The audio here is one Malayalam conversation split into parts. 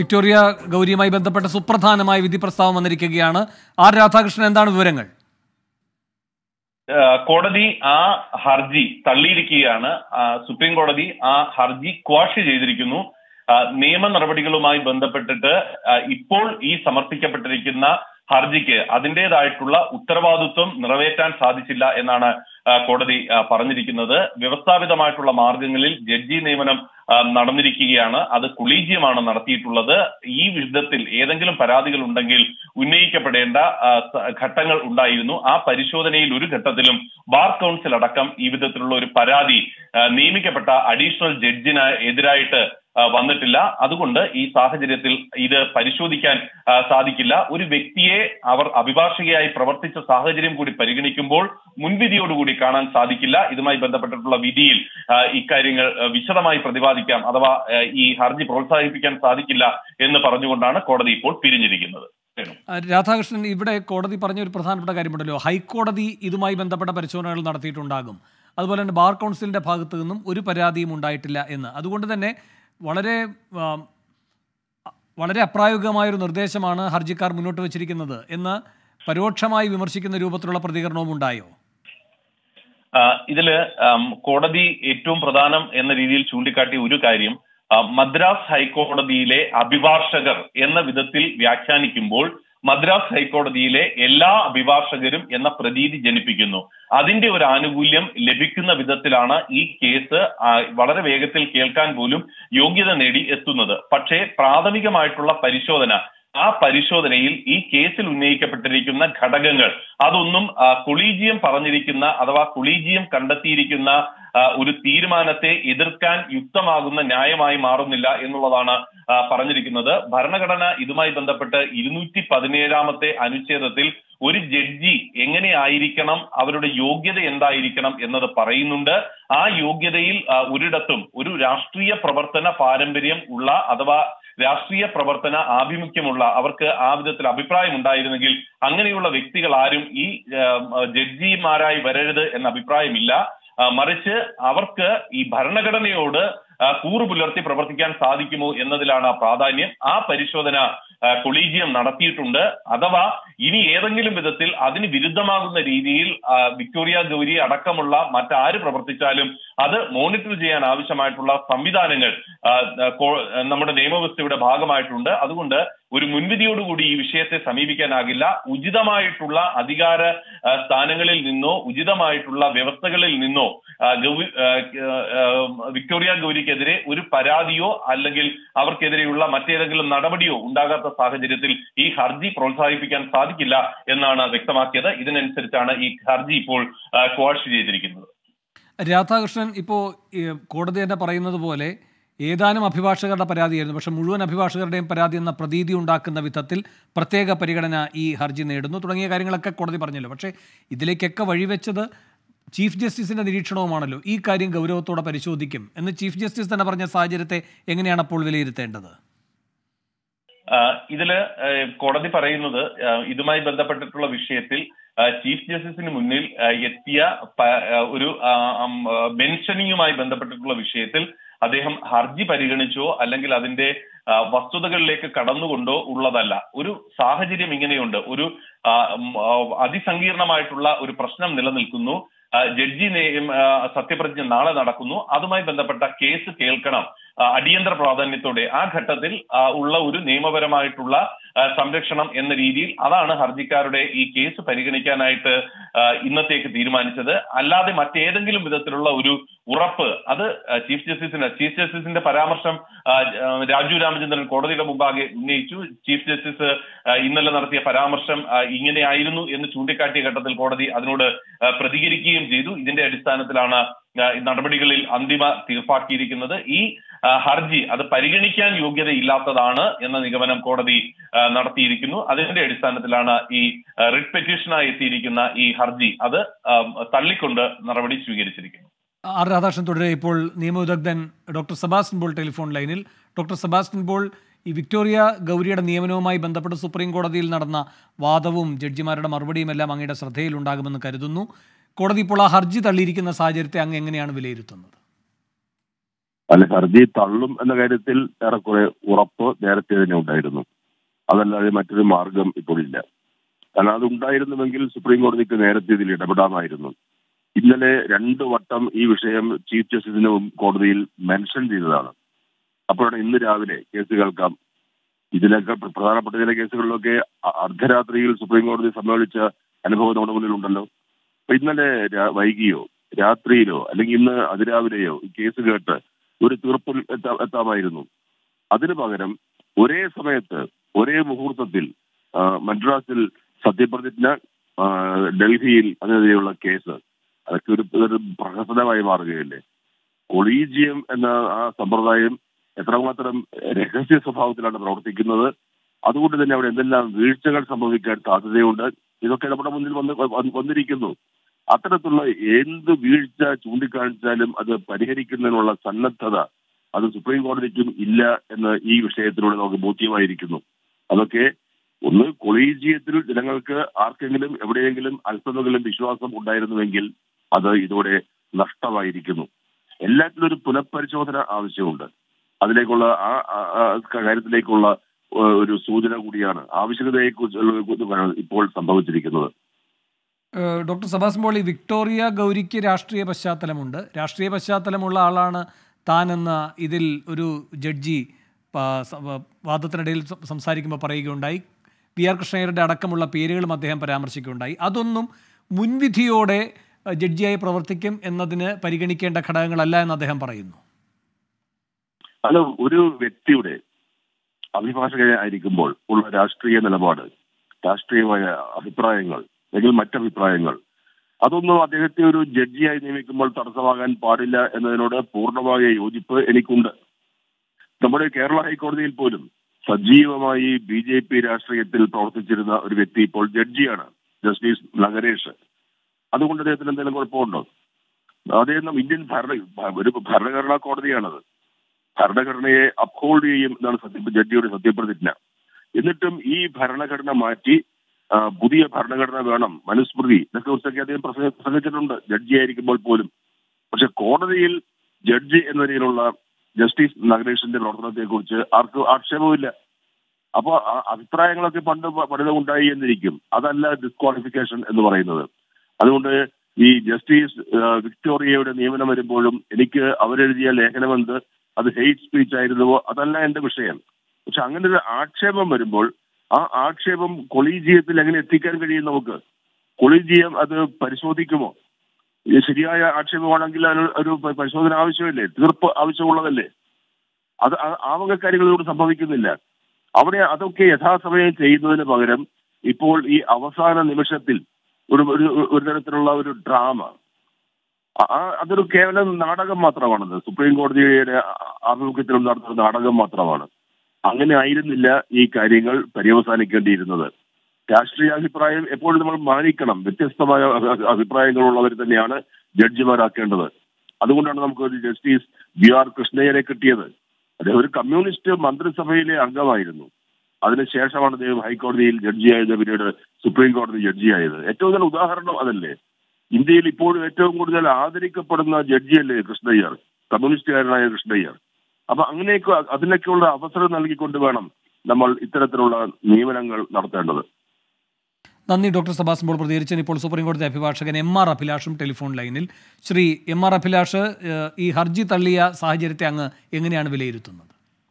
വിക്ടോറിയ ഗൗരിയുമായി ബന്ധപ്പെട്ട സുപ്രധാനമായ വിധി പ്രസ്താവം വന്നിരിക്കുകയാണ് ആർ രാധാകൃഷ്ണൻ എന്താണ് വിവരങ്ങൾ ആ, കോടതി ആ ഹർജി തള്ളിയിരിക്കുകയാണ് ആ, സുപ്രീം കോടതി ആ ഹർജി ക്വാഷ് ചെയ്തിരിക്കുന്നു ആ, നിയമ നടപടികളുമായി ബന്ധപ്പെട്ടിട്ട് ആ, ഇപ്പോൾ ഈ സമർപ്പിക്കപ്പെട്ടിരിക്കുന്ന ഹർജിക്ക് അതിൻ്റെതായിട്ടുള്ള ഉത്തരവാദിത്വം നിറവേറ്റാൻ സാധിച്ചില്ല എന്നാണ് ആ, കോടതി ആ, പറഞ്ഞിരിക്കുന്നത് വ്യവസ്ഥാപിതമായിട്ടുള്ള മാർഗങ്ങളിൽ ജഡ്ജി നിയമനം ആ, നടന്നിരിക്കുകയാണ് അത് കൊളീജിയമാണ് നടത്തിയിട്ടുള്ളത് ഈ വിധത്തിൽ ഏതെങ്കിലും പരാതികൾ ഉണ്ടെങ്കിൽ ഉന്നയിക്കപ്പെടേണ്ട ആ, സ- ഘട്ടങ്ങൾ ഉണ്ടായിരുന്നു ആ പരിശോധനയിൽ ഒരു ഘട്ടത്തിലും ബാർ കൗൺസിൽ അടക്കം ഈ വിധത്തിലുള്ള ഒരു പരാതി ആ, നിയമിക്കപ്പെട്ട അഡീഷണൽ ജഡ്ജിന് എതിരായിട്ട് ആ, വന്നിട്ടില്ല അതുകൊണ്ട് ഈ സാഹചര്യത്തിൽ ഇത് പരിശോധിക്കാൻ ആ, സാധിക്കില്ല ഒരു വ്യക്തിയെ അവർ അഭിഭാഷകയായി പ്രവർത്തിച്ച സാഹചര്യം കൂടി പരിഗണിക്കുമ്പോൾ മുൻവിധിയോടുകൂടി കാണാൻ സാധിക്കില്ല ഇതുമായി ബന്ധപ്പെട്ടിട്ടുള്ള വിധിയിൽ ആ, ഇക്കാര്യങ്ങൾ ആ, വിശദമായി പ്രതിപാദിക്കാം അഥവാ ആ, ഈ ഹർജി പ്രോത്സാഹിപ്പിക്കാൻ സാധിക്കില്ല എന്ന് പറഞ്ഞുകൊണ്ടാണ് കോടതി ഇപ്പോൾ പിരിഞ്ഞിരിക്കുന്നത് വേണു. ആ, രാധാകൃഷ്ണൻ ഇവിടെ കോടതി പറഞ്ഞ ഒരു പ്രധാനപ്പെട്ട കാര്യമുണ്ടല്ലോ ഹൈക്കോടതി ഇതുമായി ബന്ധപ്പെട്ട പരിശോധനകൾ നടത്തിയിട്ടുണ്ടാകും അതുപോലെ തന്നെ ബാർ കൗൺസിലിന്റെ ഭാഗത്തു നിന്നും ഒരു പരാതിയും ഉണ്ടായിട്ടില്ല എന്ന് അതുകൊണ്ട് തന്നെ വളരെ ആ, വളരെ അപ്രായോഗികമായൊരു നിർദ്ദേശമാണ് ഹർജിക്കാർ മുന്നോട്ട് വച്ചിരിക്കുന്നത് എന്ന് പരോക്ഷമായി വിമർശിക്കുന്ന രൂപത്തിലുള്ള പ്രതികരണവും ഉണ്ടായോ ആ, ഇതില് ആം, കോടതി ഏറ്റവും പ്രധാനം എന്ന രീതിയിൽ ചൂണ്ടിക്കാട്ടിയ ഒരു കാര്യം ആ, മദ്രാസ് ഹൈക്കോടതിയിലെ അഭിഭാഷകർ എന്ന വിധത്തിൽ വ്യാഖ്യാനിക്കുമ്പോൾ മദ്രാസ് ഹൈക്കോടതിയിലെ എല്ലാ അഭിഭാഷകരും എന്ന പ്രതീതി ജനിപ്പിക്കുന്നു അതിന്റെ ഒരു ആനുകൂല്യം ലഭിക്കുന്ന വിധത്തിലാണ് ഈ കേസ് ആ, വളരെ വേഗത്തിൽ കേൾക്കാൻ പോലും യോഗ്യത നേടി എത്തുന്നത് പക്ഷേ പ്രാഥമികമായിട്ടുള്ള പരിശോധന ആ പരിശോധനയിൽ ഈ കേസിൽ ഉന്നയിക്കപ്പെട്ടിരിക്കുന്ന ഘടകങ്ങൾ അതൊന്നും ആ, കൊളീജിയം പറഞ്ഞിരിക്കുന്ന അഥവാ കൊളീജിയം കണ്ടെത്തിയിരിക്കുന്ന ആ, ഒരു തീരുമാനത്തെ എതിർക്കാൻ യുക്തമാകുന്ന ന്യായമായി മാറുന്നില്ല എന്നുള്ളതാണ് ആ, പറഞ്ഞിരിക്കുന്നത് ഭരണഘടന ഇതുമായി ബന്ധപ്പെട്ട് ഇരുന്നൂറ്റി പതിനേഴാമത്തെ അനുച്ഛേദത്തിൽ ഒരു ജഡ്ജി എങ്ങനെയായിരിക്കണം അവരുടെ യോഗ്യത എന്തായിരിക്കണം എന്നത് പറയുന്നുണ്ട് ആ യോഗ്യതയിൽ ആ, ഒരിടത്തും ഒരു രാഷ്ട്രീയ പ്രവർത്തന പാരമ്പര്യം ഉള്ള അഥവാ രാഷ്ട്രീയ പ്രവർത്തന ആഭിമുഖ്യമുള്ള അവർക്ക് ആ വിധത്തിൽ അഭിപ്രായം ഉണ്ടായിരുന്നെങ്കിൽ അങ്ങനെയുള്ള വ്യക്തികൾ ആരും ഈ ആ, ജഡ്ജിമാരായി വരരുത് എന്ന അഭിപ്രായമില്ല ആ, മറിച്ച് അവർക്ക് ഈ ഭരണഘടനയോട് ആ, കൂറു പുലർത്തി പ്രവർത്തിക്കാൻ സാധിക്കുമോ എന്നതിലാണ് ആ പ്രാധാന്യം ആ പരിശോധന ആ, കൊളീജിയം നടത്തിയിട്ടുണ്ട് അഥവാ ഇനി ഏതെങ്കിലും വിധത്തിൽ അതിന് വിരുദ്ധമാകുന്ന രീതിയിൽ ആ, വിക്ടോറിയ ഗൗരി അടക്കമുള്ള മറ്റാര് പ്രവർത്തിച്ചാലും അത് മോണിറ്റർ ചെയ്യാൻ ആവശ്യമായിട്ടുള്ള സംവിധാനങ്ങൾ ആ, ആ, കോ- നമ്മുടെ നിയമവ്യവസ്ഥയുടെ ഭാഗമായിട്ടുണ്ട് അതുകൊണ്ട് ഒരു മുൻവിധിയോടുകൂടി ഈ വിഷയത്തെ സമീപിക്കാനാകില്ല ഉചിതമായിട്ടുള്ള അധികാര ആ, സ്ഥാനങ്ങളിൽ നിന്നോ ഉചിതമായിട്ടുള്ള വ്യവസ്ഥകളിൽ നിന്നോ ആ, ഗൗരി- ആ, ആ, വിക്ടോറിയ ഗൗരിക്കെതിരെ ഒരു പരാതിയോ അല്ലെങ്കിൽ അവർക്കെതിരെയുള്ള മറ്റേതെങ്കിലും നടപടിയോ ഉണ്ടാകാത്ത സാഹചര്യത്തിൽ ഈ ഹർജി പ്രോത്സാഹിപ്പിക്കാൻ സാധിക്കില്ല എന്നാണ് വ്യക്തമാക്കിയത് ഇതിനനുസരിച്ചാണ് ഈ ഹർജി ഇപ്പോൾ ക്വാഷ് ചെയ്തിരിക്കുന്നത് രാധാകൃഷ്ണൻ ഇപ്പോൾ കോടതി തന്നെ പറയുന്നത് പോലെ ഏതാനും അഭിഭാഷകരുടെ പരാതിയായിരുന്നു പക്ഷേ മുഴുവൻ അഭിഭാഷകരുടെയും പരാതി എന്ന പ്രതീതി ഉണ്ടാക്കുന്ന വിധത്തിൽ പ്രത്യേക പരിഗണന ഈ ഹർജി നേടുന്നു തുടങ്ങിയ കാര്യങ്ങളൊക്കെ കോടതി പറഞ്ഞല്ലോ പക്ഷേ ഇതിലേക്കൊക്കെ വഴിവെച്ചത് ചീഫ് ജസ്റ്റിസിന്റെ നിരീക്ഷണവുമാണല്ലോ ഈ കാര്യം ഗൗരവത്തോടെ പരിശോധിക്കും എന്ന് ചീഫ് ജസ്റ്റിസ് തന്നെ പറഞ്ഞ സാഹചര്യത്തെ എങ്ങനെയാണ് അപ്പോൾ വിലയിരുത്തേണ്ടത് ആ, ഇതില് ആ, കോടതി പറയുന്നത് ആ, ഇതുമായി ബന്ധപ്പെട്ടിട്ടുള്ള വിഷയത്തിൽ ആ, ചീഫ് ജസ്റ്റിസിന് മുന്നിൽ ആ, എത്തിയ പ- ആ, ഒരു ആ, ഉം, ആ, മെൻഷനിങ്ങുമായി ബന്ധപ്പെട്ടിട്ടുള്ള വിഷയത്തിൽ അദ്ദേഹം ഹർജി പരിഗണിച്ചോ അല്ലെങ്കിൽ അതിന്റെ ആ, വസ്തുതകളിലേക്ക് കടന്നുകൊണ്ടോ ഉള്ളതല്ല ഒരു സാഹചര്യം ഇങ്ങനെയുണ്ട് ഒരു ആ, ഉം, ആ, അതിസങ്കീർണമായിട്ടുള്ള ഒരു പ്രശ്നം നിലനിൽക്കുന്നു ആ, ജഡ്ജി നേ- ആ, സത്യപ്രതിജ്ഞ നാളെ നടക്കുന്നു അതുമായി ബന്ധപ്പെട്ട കേസ് കേൾക്കണം ആ, അടിയന്തര പ്രാധാന്യത്തോടെ ആ ഘട്ടത്തിൽ ആ, ഉള്ള ഒരു നിയമപരമായിട്ടുള്ള ആ, സംരക്ഷണം എന്ന രീതിയിൽ അതാണ് ഹർജിക്കാരുടെ ഈ കേസ് പരിഗണിക്കാനായിട്ട് ആ, ഇന്നത്തേക്ക് തീരുമാനിച്ചത് അല്ലാതെ മറ്റേതെങ്കിലും വിധത്തിലുള്ള ഒരു ഉറപ്പ് അത് ആ, ചീഫ് ജസ്റ്റിസിന് ചീഫ് ജസ്റ്റിസിന്റെ പരാമർശം ആ, ആ, രാജു രാമചന്ദ്രൻ കോടതിയുടെ മുമ്പാകെ ഉന്നയിച്ചു ചീഫ് ജസ്റ്റിസ് ആ, ഇന്നലെ നടത്തിയ പരാമർശം ആ, ഇങ്ങനെയായിരുന്നു എന്ന് ചൂണ്ടിക്കാട്ടിയ ഘട്ടത്തിൽ കോടതി അതിനോട് ആ, പ്രതികരിക്കുകയും ചെയ്തു ഇതിന്റെ അടിസ്ഥാനത്തിലാണ് ആ, ഈ നടപടികളിൽ അന്തിമ തീർപ്പാക്കിയിരിക്കുന്നത് ഈ ആ, ഹർജി അത് പരിഗണിക്കാൻ യോഗ്യതയില്ലാത്തതാണ് എന്ന നിഗമനം കോടതി ആ, നടത്തിയിരിക്കുന്നു അതിന്റെ അടിസ്ഥാനത്തിലാണ് ഈ ആ, റിട്ട് പെറ്റീഷനായി എത്തിയിരിക്കുന്ന ഈ ഹർജി അത് ആ, തള്ളിക്കൊണ്ട് നടപടി സ്വീകരിച്ചിരിക്കുന്നു ആർ രാധാകൃഷ്ണൻ തുടരെ ഇപ്പോൾ നിയമവിദഗ്ധൻ ഡോക്ടർ സെബാസ്റ്റ്യൻ ബോൾ ടെലിഫോൺ ലൈനിൽ ഡോക്ടർ സെബാസ്റ്റ്യൻ ബോൾ ഈ വിക്ടോറിയ ഗൗരിയുടെ നിയമനവുമായി ബന്ധപ്പെട്ട് സുപ്രീം കോടതിയിൽ നടന്ന വാദവും ജഡ്ജിമാരുടെ മറുപടിയും എല്ലാം അങ്ങയുടെ ശ്രദ്ധയിലുണ്ടാകുമെന്ന് കരുതുന്നു കോടതി ഇപ്പോൾ ആ ഹർജി തള്ളിയിരിക്കുന്ന സാഹചര്യത്തെ അങ്ങ് എങ്ങനെയാണ് വിലയിരുത്തുന്നത് അല്ലെ ഹർജി തള്ളും എന്ന കാര്യത്തിൽ ഏറെക്കുറെ ഉറപ്പ് നേരത്തെ തന്നെ ഉണ്ടായിരുന്നു അതല്ലാതെ മറ്റൊരു മാർഗം ഇപ്പോൾ ഇല്ല കാരണം അത് ഉണ്ടായിരുന്നുവെങ്കിൽ സുപ്രീം കോടതിക്ക് നേരത്തെ ഇതിൽ ഇടപെടാമായിരുന്നു ഇന്നലെ രണ്ട് വട്ടം ഈ വിഷയം ചീഫ് ജസ്റ്റിസിന് കോടതിയിൽ മെൻഷൻ ചെയ്തതാണ് അപ്പോഴാണ് ഇന്ന് രാവിലെ കേസ് കേൾക്കാം ഇതിലൊക്കെ പ്ര- പ്രധാനപ്പെട്ട ചില കേസുകളിലൊക്കെ അ- അർദ്ധരാത്രിയിൽ സുപ്രീം കോടതി സമ്മേളിച്ച അനുഭവം നമ്മുടെ മുന്നിലുണ്ടല്ലോ അപ്പൊ ഇന്നലെ രാ- വൈകിയോ രാത്രിയിലോ അല്ലെങ്കിൽ ഇന്ന് അതിരാവിലെയോ ഈ കേസ് കേട്ട് ഒരു തീർപ്പിൽ എത്താ- എത്താമായിരുന്നു അതിനു പകരം ഒരേ സമയത്ത് ഒരേ മുഹൂർത്തത്തിൽ ആ, മദ്രാസിൽ സത്യപ്രതിജ്ഞ ആ, ഡൽഹിയിൽ അതിനെതിരെയുള്ള കേസ് അതൊക്കെ ഒരു ഒരു പ്രഹസനമായി മാറുകയല്ലേ കൊളീജിയം എന്ന ആ സമ്പ്രദായം എത്രമാത്രം രഹസ്യ സ്വഭാവത്തിലാണ് പ്രവർത്തിക്കുന്നത് അതുകൊണ്ട് തന്നെ അവിടെ എന്തെല്ലാം വീഴ്ചകൾ സംഭവിക്കാൻ സാധ്യതയുണ്ട് ഇതൊക്കെ നമ്മുടെ മുന്നിൽ വന്ന് വന്ന് വന്നിരിക്കുന്നു അത്തരത്തിലുള്ള എന്ത് വീഴ്ച ചൂണ്ടിക്കാണിച്ചാലും അത് പരിഹരിക്കുന്നതിനുള്ള സന്നദ്ധത അത് സുപ്രീം കോടതിക്കും ഇല്ല എന്ന് ഈ വിഷയത്തിലൂടെ നമുക്ക് ബോധ്യമായിരിക്കുന്നു അതൊക്കെ ഒന്ന് കൊളീജിയത്തിൽ ജനങ്ങൾക്ക് ആർക്കെങ്കിലും എവിടെയെങ്കിലും അല്പമെങ്കിലും വിശ്വാസം ഉണ്ടായിരുന്നുവെങ്കിൽ അത് ഇതോടെ നഷ്ടമായിരിക്കുന്നു എല്ലാത്തിലും ഒരു പുനഃപരിശോധന ആവശ്യമുണ്ട് അതിലേക്കുള്ള ആ ആ- ആ കാര്യത്തിലേക്കുള്ള ഏഹ്, ഒരു സൂചന കൂടിയാണ് ആവശ്യകതയെക്കുറിച്ച് ഇപ്പോൾ സംഭവിച്ചിരിക്കുന്നത് ഏഹ് ഡോക്ടർ സബാസ് മോളി വിക്ടോറിയ ഗൗരിക്ക് രാഷ്ട്രീയ പശ്ചാത്തലമുണ്ട് രാഷ്ട്രീയ പശ്ചാത്തലമുള്ള ആളാണ് താനെന്ന ഇതിൽ ഒരു ജഡ്ജി പ- സ- വ- വാദത്തിനിടയിൽ സം- സംസാരിക്കുമ്പോൾ പറയുകയുണ്ടായി പി ആർ കൃഷ്ണയ്യരുടെ അടക്കമുള്ള പേരുകളും അദ്ദേഹം പരാമർശിക്കുകയുണ്ടായി അതൊന്നും മുൻവിധിയോടെ ഏഹ്, ജഡ്ജിയായി പ്രവർത്തിക്കും എന്നതിന് പരിഗണിക്കേണ്ട ഘടകങ്ങളല്ല എന്ന് അദ്ദേഹം പറയുന്നു അത് ഒരു വ്യക്തിയുടെ അഭിഭാഷകനായിരിക്കുമ്പോൾ ഉള്ള രാഷ്ട്രീയ നിലപാട് രാഷ്ട്രീയമായ അഭിപ്രായങ്ങൾ അല്ലെങ്കിൽ മറ്റഭിപ്രായങ്ങൾ അതൊന്നും അദ്ദേഹത്തെ ഒരു ജഡ്ജിയായി നിയമിക്കുമ്പോൾ തടസ്സമാകാൻ പാടില്ല എന്നതിനോട് പൂർണ്ണമായ യോജിപ്പ് എനിക്കുണ്ട് നമ്മുടെ കേരള ഹൈക്കോടതിയിൽ പോലും സജീവമായി ബി ജെ പി രാഷ്ട്രീയത്തിൽ പ്രവർത്തിച്ചിരുന്ന ഒരു വ്യക്തി ഇപ്പോൾ ജഡ്ജിയാണ് ജസ്റ്റിസ് നഗരേഷ് അതുകൊണ്ട് അദ്ദേഹത്തിന് എന്തെങ്കിലും കുഴപ്പമുണ്ടോ അദ്ദേഹം ഇന്ത്യൻ ഭരണ ഒരു ഭരണഘടനാ കോടതിയാണത് ഭരണഘടനയെ അപ്ഹോൾഡ് ചെയ്യും എന്നാണ് സത്യ ജഡ്ജിയുടെ സത്യപ്രതിജ്ഞ എന്നിട്ടും ഈ ഭരണഘടന മാറ്റി ആ, പുതിയ ഭരണഘടന വേണം മനുസ്മൃതി ഇതൊക്കെ കുറിച്ചൊക്കെ അദ്ദേഹം പ്രസംഗ- പ്രസംഗിച്ചിട്ടുണ്ട് ജഡ്ജി ആയിരിക്കുമ്പോൾ പോലും പക്ഷെ കോടതിയിൽ ജഡ്ജി എന്ന നിലയിലുള്ള ജസ്റ്റിസ് നഗരേഷിന്റെ പ്രവർത്തനത്തെ കുറിച്ച് ആർക്കും ആക്ഷേപമില്ല അപ്പോൾ ആ അഭിപ്രായങ്ങളൊക്കെ പണ്ട് പ- പലതും ഉണ്ടായി എന്നിരിക്കും അതല്ല ഡിസ്ക്വാളിഫിക്കേഷൻ എന്ന് പറയുന്നത് അതുകൊണ്ട് ഈ ജസ്റ്റിസ് ആ, വിക്ടോറിയയുടെ നിയമനം വരുമ്പോഴും എനിക്ക് അവരെഴുതിയ ലേഖനമെന്ത് അത് ഹെയ്റ്റ് സ്പീച്ച് ആയിരുന്നുവോ അതല്ല എന്റെ വിഷയം പക്ഷെ അങ്ങനെ ഒരു ആക്ഷേപം വരുമ്പോൾ ആ ആക്ഷേപം കൊളീജിയത്തിൽ എങ്ങനെ എത്തിക്കാൻ കഴിയും നമുക്ക് കൊളീജിയം അത് പരിശോധിക്കുമോ ഇത് ശരിയായ ആക്ഷേപമാണെങ്കിൽ അതിന് ഒരു പ- പരിശോധന ആവശ്യമില്ലേ തീർപ്പ് ആവശ്യമുള്ളതല്ലേ അത് ആ- ആ വക കാര്യങ്ങളോട് സംഭവിക്കുന്നില്ല അവിടെ അതൊക്കെ യഥാസമയം ചെയ്യുന്നതിന് പകരം ഇപ്പോൾ ഈ അവസാന നിമിഷത്തിൽ ഒരു ഒരു ഒരു തരത്തിലുള്ള ഒരു ഡ്രാമ ആ- ആ അതൊരു കേവലം നാടകം മാത്രമാണത് സുപ്രീം കോടതിയുടെ ആ- ആഭിമുഖ്യത്തിൽ നടത്തുന്ന നാടകം മാത്രമാണ് അങ്ങനെ ആയിരുന്നില്ല ഈ കാര്യങ്ങൾ പര്യവസാനിക്കേണ്ടിയിരുന്നത് രാഷ്ട്രീയാഭിപ്രായം എപ്പോഴും നമ്മൾ മാനിക്കണം വ്യത്യസ്തമായ അഭി- അഭിപ്രായങ്ങളുള്ളവർ തന്നെയാണ് ജഡ്ജിമാരാക്കേണ്ടത് അതുകൊണ്ടാണ് നമുക്ക് ഒരു ജസ്റ്റിസ് ബി ആർ കൃഷ്ണയ്യരെ കിട്ടിയത് അദ്ദേഹം ഒരു കമ്മ്യൂണിസ്റ്റ് മന്ത്രിസഭയിലെ അംഗമായിരുന്നു അതിനുശേഷമാണ് അദ്ദേഹം ഹൈക്കോടതിയിൽ ജഡ്ജിയായത് പിന്നീട് സുപ്രീം കോടതി ജഡ്ജിയായത് ഏറ്റവും നല്ല ഉദാഹരണം അതല്ലേ ഇന്ത്യയിൽ ഇപ്പോഴും ഏറ്റവും കൂടുതൽ ആദരിക്കപ്പെടുന്ന ജഡ്ജിയല്ലേ കൃഷ്ണയ്യർ കമ്മ്യൂണിസ്റ്റുകാരനായ കൃഷ്ണയ്യർ അപ്പൊ അങ്ങനെയൊക്കെ അതിനൊക്കെയുള്ള അവസരം നൽകിക്കൊണ്ട് വേണം നമ്മൾ ഇത്തരത്തിലുള്ള നിയമനങ്ങൾ നടത്തേണ്ടത് നന്ദി ഡോക്ടർ സബാസ് മോൾ പ്രതികരിച്ചതിന് ഇപ്പോൾ സുപ്രീം കോടതി അഭിഭാഷകൻ എം ആർ അഭിലാഷും ടെലിഫോൺ ലൈനിൽ ശ്രീ എം ആർ അഭിലാഷ് ഏഹ്, ഈ ഹർജി തള്ളിയ സാഹചര്യത്തെ അങ്ങ് എങ്ങനെയാണ് വിലയിരുത്തുന്നത്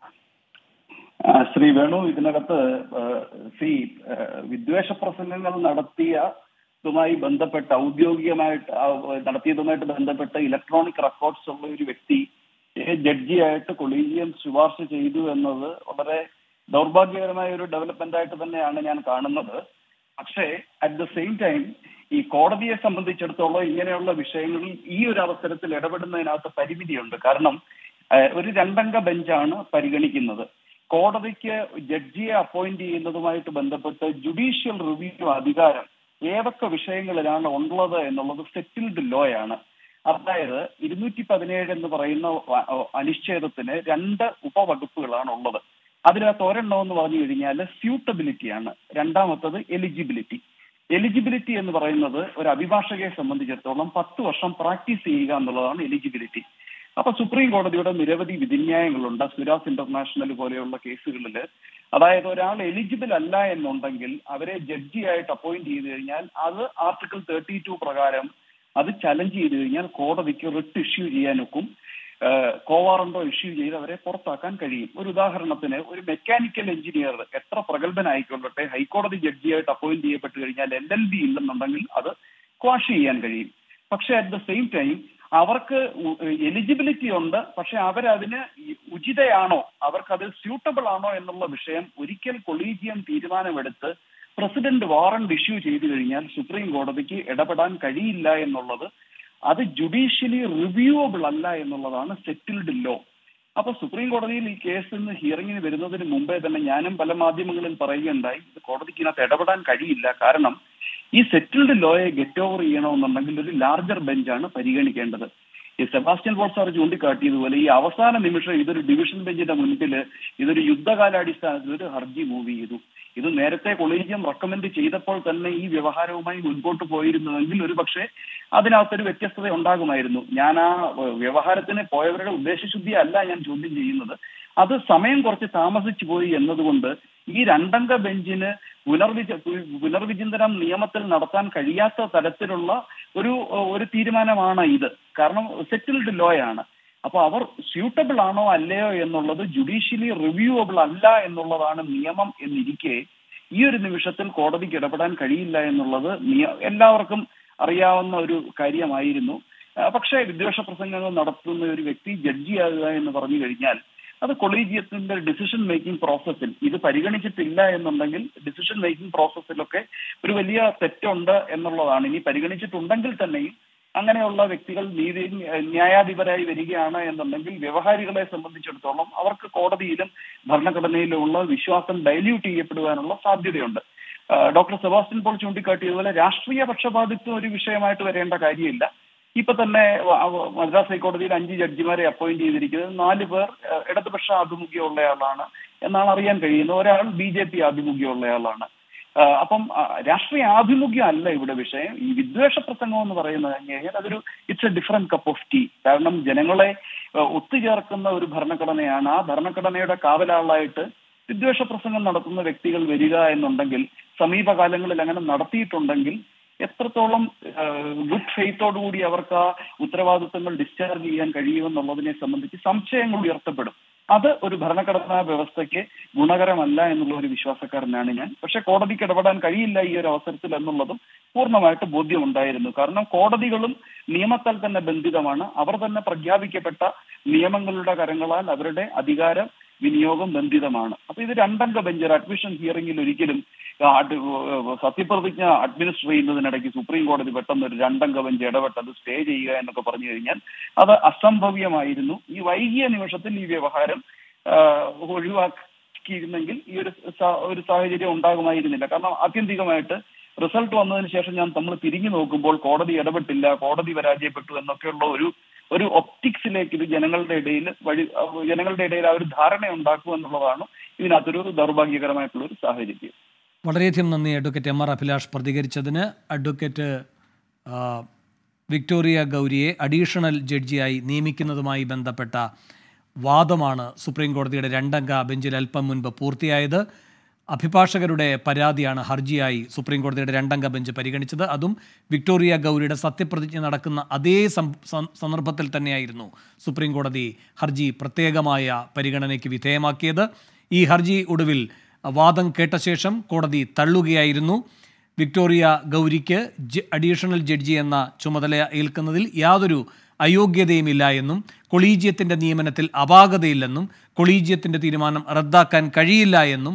ആ, ശ്രീ വേണു ഇതിനകത്ത് സി വിദ്വേഷ പ്രസംഗങ്ങൾ നടത്തിയ ഇതുമായി ബന്ധപ്പെട്ട ഔദ്യോഗികമായിട്ട് ആ, നടത്തിയതുമായിട്ട് ബന്ധപ്പെട്ട ഇലക്ട്രോണിക് റെക്കോർഡ്സ് ഉള്ള ഒരു വ്യക്തി ജഡ്ജിയായിട്ട് കൊളീജിയം ശുപാർശ ചെയ്തു എന്നത് വളരെ ദൗർഭാഗ്യകരമായ ഒരു ഡെവലപ്മെന്റ് ആയിട്ട് തന്നെയാണ് ഞാൻ കാണുന്നത് പക്ഷേ അറ്റ് ദ സെയിം ടൈം ഈ കോടതിയെ സംബന്ധിച്ചിടത്തോളം ഇങ്ങനെയുള്ള വിഷയങ്ങളിൽ ഈ ഒരു അവസരത്തിൽ ഇടപെടുന്നതിനകത്ത് പരിമിതിയുണ്ട് കാരണം ഏഹ്, ഒരു രണ്ടംഗ ബെഞ്ചാണ് പരിഗണിക്കുന്നത് കോടതിക്ക് ജഡ്ജിയെ അപ്പോയിന്റ് ചെയ്യുന്നതുമായിട്ട് ബന്ധപ്പെട്ട് ജുഡീഷ്യൽ റിവ്യൂ അധികാരം ഏതൊക്കെ വിഷയങ്ങളിലാണ് ഉള്ളത് എന്നുള്ളത് സെറ്റിൽഡ് ലോ ആണ് അതായത് ഇരുന്നൂറ്റി പതിനേഴ് എന്ന് പറയുന്ന വ- അനുച്ഛേദത്തിന് രണ്ട് ഉപവകുപ്പുകളാണ് ഉള്ളത് അതിനകത്ത് ഒരെണ്ണം എന്ന് പറഞ്ഞു കഴിഞ്ഞാൽ സ്യൂട്ടബിലിറ്റിയാണ് രണ്ടാമത്തത് എലിജിബിലിറ്റി എലിജിബിലിറ്റി എന്ന് പറയുന്നത് ഒരു അഭിഭാഷകയെ സംബന്ധിച്ചിടത്തോളം പത്ത് വർഷം പ്രാക്ടീസ് ചെയ്യുക എന്നുള്ളതാണ് എലിജിബിലിറ്റി അപ്പൊ സുപ്രീം കോടതിയുടെ നിരവധി വിധിന്യായങ്ങളുണ്ട് സുരാസ് ഇന്റർനാഷണൽ പോലെയുള്ള കേസുകളിൽ അതായത് ഒരാൾ എലിജിബിൾ അല്ല എന്നുണ്ടെങ്കിൽ അവരെ ജഡ്ജിയായിട്ട് അപ്പോയിന്റ് ചെയ്ത് കഴിഞ്ഞാൽ അത് ആർട്ടിക്കിൾ തേർട്ടി ടു പ്രകാരം അത് ചലഞ്ച് ചെയ്ത് കഴിഞ്ഞാൽ കോടതിക്ക് റിട്ട് ഇഷ്യൂ ചെയ്യാനൊക്കും കോവാറണ്ടോ ഇഷ്യൂ ചെയ്ത് അവരെ പുറത്താക്കാൻ കഴിയും ഒരു ഉദാഹരണത്തിന് ഒരു മെക്കാനിക്കൽ എഞ്ചിനീയർ എത്ര പ്രഗത്ഭനായിക്കൊള്ളട്ടെ ഹൈക്കോടതി ജഡ്ജിയായിട്ട് അപ്പോയിന്റ് ചെയ്യപ്പെട്ട് കഴിഞ്ഞാൽ എൽ എൽ ബി ഇല്ലെന്നുണ്ടെങ്കിൽ അത് ക്വാഷ് ചെയ്യാൻ കഴിയും പക്ഷെ അറ്റ് ദ സെയിം ടൈം അവർക്ക് എലിജിബിലിറ്റി ഉണ്ട് പക്ഷെ അവരതിന് ഉചിതയാണോ അവർക്കത് സ്യൂട്ടബിൾ ആണോ എന്നുള്ള വിഷയം ഒരിക്കൽ കൊളീജിയം തീരുമാനമെടുത്ത് പ്രസിഡന്റ് വാറണ്ട് ഇഷ്യൂ ചെയ്തു കഴിഞ്ഞാൽ സുപ്രീം കോടതിക്ക് ഇടപെടാൻ കഴിയില്ല എന്നുള്ളത് അത് ജുഡീഷ്യലി റിവ്യൂവബിൾ അല്ല എന്നുള്ളതാണ് സെറ്റിൽഡ് ലോ അപ്പൊ സുപ്രീം കോടതിയിൽ ഈ കേസ് ഇന്ന് ഹിയറിംഗിന് വരുന്നതിന് മുമ്പേ തന്നെ ഞാനും പല മാധ്യമങ്ങളിൽ പറയുകയുണ്ടായി ഇത് കോടതിക്ക് ഇതിനകത്ത് ഇടപെടാൻ കഴിയില്ല കാരണം ഈ സെറ്റിൽഡ് ലോയെ ഗെറ്റ് ഓവർ ചെയ്യണമെന്നുണ്ടെങ്കിൽ ഒരു ലാർജർ ബെഞ്ചാണ് പരിഗണിക്കേണ്ടത് ഈ സെബാസ്റ്റ്യൻ പോൾ സാർ ചൂണ്ടിക്കാട്ടിയതുപോലെ ഈ അവസാന നിമിഷം ഇതൊരു ഡിവിഷൻ ബെഞ്ചിന്റെ മുൻപിൽ ഇതൊരു യുദ്ധകാലാടിസ്ഥാനത്തിൽ ഒരു ഹർജി മൂവ് ചെയ്തു ഇത് നേരത്തെ കൊളീജിയം റെക്കമെൻഡ് ചെയ്തപ്പോൾ തന്നെ ഈ വ്യവഹാരവുമായി മുൻപോട്ട് പോയിരുന്നുവെങ്കിൽ ഒരു പക്ഷേ അതിനകത്തൊരു വ്യത്യസ്തത ഉണ്ടാകുമായിരുന്നു ഞാൻ ആ വ്യവഹാരത്തിന് പോയവരുടെ ഉദ്ദേശശുദ്ധി അല്ല ഞാൻ ചോദ്യം ചെയ്യുന്നത് അത് സമയം കുറച്ച് താമസിച്ചു പോയി എന്നതുകൊണ്ട് ഈ രണ്ടംഗ ബെഞ്ചിന് പുനർവിച പുനർവിചിന്തനം നിയമത്തിൽ നടത്താൻ കഴിയാത്ത തരത്തിലുള്ള ഒരു ഒരു തീരുമാനമാണ് ഇത് കാരണം സെറ്റിൽഡ് ലോയാണ് അപ്പൊ അവർ സ്യൂട്ടബിൾ ആണോ അല്ലയോ എന്നുള്ളത് ജുഡീഷ്യലി റിവ്യൂവബിൾ അല്ല എന്നുള്ളതാണ് നിയമം എന്നിരിക്കെ ഈ ഒരു നിമിഷത്തിൽ കോടതിക്ക് ഇടപെടാൻ കഴിയില്ല എന്നുള്ളത് എല്ലാവർക്കും അറിയാവുന്ന ഒരു കാര്യമായിരുന്നു പക്ഷേ വിദ്വേഷ പ്രസംഗങ്ങൾ നടത്തുന്ന ഒരു വ്യക്തി ജഡ്ജിയാകുക എന്ന് പറഞ്ഞു കഴിഞ്ഞാൽ അത് കൊളീജിയത്തിന്റെ ഡിസിഷൻ മേക്കിംഗ് പ്രോസസ്സിൽ ഇത് പരിഗണിച്ചിട്ടില്ല എന്നുണ്ടെങ്കിൽ ഡിസിഷൻ മേക്കിംഗ് പ്രോസസ്സിലൊക്കെ ഒരു വലിയ തെറ്റുണ്ട് എന്നുള്ളതാണ് ഇനി പരിഗണിച്ചിട്ടുണ്ടെങ്കിൽ തന്നെയും അങ്ങനെയുള്ള വ്യക്തികൾ നീതി ന്യായാധിപരായി വരികയാണ് എന്നുണ്ടെങ്കിൽ വ്യവഹാരികളെ സംബന്ധിച്ചിടത്തോളം അവർക്ക് കോടതിയിലും ഭരണഘടനയിലുമുള്ള വിശ്വാസം ഡൈല്യൂട്ട് ചെയ്യപ്പെടുവാനുള്ള സാധ്യതയുണ്ട് ഡോക്ടർ സെബാസ്റ്റ്യൻ പോൾ ചൂണ്ടിക്കാട്ടിയതുപോലെ രാഷ്ട്രീയ പക്ഷപാതിത്വം ഒരു വിഷയമായിട്ട് വരേണ്ട കാര്യമില്ല ഇപ്പൊ തന്നെ മദ്രാസ് ഹൈക്കോടതിയിൽ അഞ്ച് ജഡ്ജിമാരെ അപ്പോയിന്റ് ചെയ്തിരിക്കുന്നത് നാല് പേർ ഇടതുപക്ഷ ആഭിമുഖ്യമുള്ളയാളാണ് എന്നാണ് അറിയാൻ കഴിയുന്നത് ഒരാൾ ബി ജെ പി ആഭിമുഖ്യമുള്ളയാളാണ് അപ്പം രാഷ്ട്രീയ ആഭിമുഖ്യം അല്ല ഇവിടെ വിഷയം ഈ വിദ്വേഷ പ്രസംഗം എന്ന് പറയുന്നത് കഴിഞ്ഞാൽ അതൊരു it's a different cup of tea കാരണം ജനങ്ങളെ ഒത്തുചേർക്കുന്ന ഒരു ഭരണഘടനയാണ് ആ ഭരണഘടനയുടെ കാവലാളായിട്ട് വിദ്വേഷ പ്രസംഗം നടത്തുന്ന വ്യക്തികൾ വരിക എന്നുണ്ടെങ്കിൽ സമീപകാലങ്ങളിൽ അങ്ങനെ നടത്തിയിട്ടുണ്ടെങ്കിൽ എത്രത്തോളം ഗുഡ് ഫെയ്ത്തോടുകൂടി അവർക്ക് ആ ഉത്തരവാദിത്വങ്ങൾ ഡിസ്ചാർജ് ചെയ്യാൻ കഴിയുമെന്നുള്ളതിനെ സംബന്ധിച്ച് സംശയങ്ങൾ ഉയർത്തപ്പെടും അത് ഒരു ഭരണഘടനാ വ്യവസ്ഥയ്ക്ക് ഗുണകരമല്ല എന്നുള്ള ഒരു വിശ്വാസക്കാരനാണ് ഞാൻ പക്ഷെ കോടതിക്ക് ഇടപെടാൻ കഴിയില്ല ഈ ഒരു അവസരത്തിൽ എന്നുള്ളതും പൂർണ്ണമായിട്ട് ബോധ്യമുണ്ടായിരുന്നു കാരണം കോടതികളും നിയമത്താൽ തന്നെ ബന്ധിതമാണ് അവർ തന്നെ പ്രഖ്യാപിക്കപ്പെട്ട നിയമങ്ങളുടെ കരങ്ങളാൽ അവരുടെ അധികാരം വിനിയോഗം ബന്ധിതമാണ് അപ്പൊ ഇത് രണ്ടംഗ ബെഞ്ച് ഒരു അഡ്മിഷൻ ഹിയറിംഗിൽ ഒരിക്കലും സത്യപ്രതിജ്ഞ അഡ്മിനിസ്റ്റർ ചെയ്യുന്നതിനിടയ്ക്ക് സുപ്രീം കോടതി പെട്ടെന്ന് ഒരു രണ്ടംഗ ബെഞ്ച് ഇടപെട്ടത് സ്റ്റേ ചെയ്യുക എന്നൊക്കെ പറഞ്ഞു കഴിഞ്ഞാൽ അത് അസംഭവ്യമായിരുന്നു ഈ വൈകിയ നിമിഷത്തിൽ ഈ വ്യവഹാരം ഒഴിവാക്കിയിരുന്നെങ്കിൽ ഈ ഒരു ഒരു സാഹചര്യം ഉണ്ടാകുമായിരുന്നില്ല കാരണം ആത്യന്തികമായിട്ട് റിസൾട്ട് വന്നതിന് ശേഷം ഞാൻ നമ്മൾ തിരിഞ്ഞു നോക്കുമ്പോൾ കോടതി ഇടപെട്ടില്ല കോടതി പരാജയപ്പെട്ടു എന്നൊക്കെയുള്ള ഒരു ഒരു ഒപ്റ്റിക്സിലേക്ക് ഇത് ജനങ്ങളുടെ ഇടയിൽ വഴി ജനങ്ങളുടെ ഇടയിൽ ആ ഒരു ധാരണ ഉണ്ടാക്കുക എന്നുള്ളതാണ് ഇതിനകത്തൊരു ദൗർഭാഗ്യകരമായിട്ടുള്ള ഒരു സാഹചര്യം വളരെയധികം നന്ദി അഡ്വക്കേറ്റ് എം ആർ അഭിലാഷ് പ്രതികരിച്ചതിന് അഡ്വക്കേറ്റ് വിക്ടോറിയ ഗൗരിയെ അഡീഷണൽ ജഡ്ജിയായി നിയമിക്കുന്നതുമായി ബന്ധപ്പെട്ട വാദമാണ് സുപ്രീം കോടതിയുടെ രണ്ടംഗ ബെഞ്ചിൽ അല്പം മുൻപ് പൂർത്തിയായത് അഭിഭാഷകരുടെ പരാതിയാണ് ഹർജിയായി സുപ്രീം കോടതിയുടെ രണ്ടംഗ ബെഞ്ച് പരിഗണിച്ചത് അതും വിക്ടോറിയ ഗൗരിയുടെ സത്യപ്രതിജ്ഞ നടക്കുന്ന അതേ സന്ദർഭത്തിൽ തന്നെയായിരുന്നു സുപ്രീം കോടതി ഹർജി പ്രത്യേകമായ പരിഗണനയ്ക്ക് വിധേയമാക്കിയത് ഈ ഹർജി ഒടുവിൽ വാദം കേട്ട ശേഷം കോടതി തള്ളുകയായിരുന്നു വിക്ടോറിയ ഗൗരിക്ക് അഡീഷണൽ ജഡ്ജി എന്ന ചുമതല ഏൽക്കുന്നതിൽ യാതൊരു അയോഗ്യതയുമില്ല എന്നും കൊളീജിയത്തിൻ്റെ നിയമനത്തിൽ അപാകതയില്ലെന്നും കൊളീജിയത്തിൻ്റെ തീരുമാനം റദ്ദാക്കാൻ കഴിയില്ല എന്നും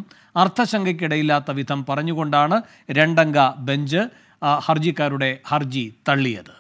അർത്ഥശങ്കയ്ക്കിടയില്ലാത്ത വിധം പറഞ്ഞുകൊണ്ടാണ് രണ്ടംഗ ബെഞ്ച് ഹർജിക്കാരുടെ ഹർജി തള്ളിയത്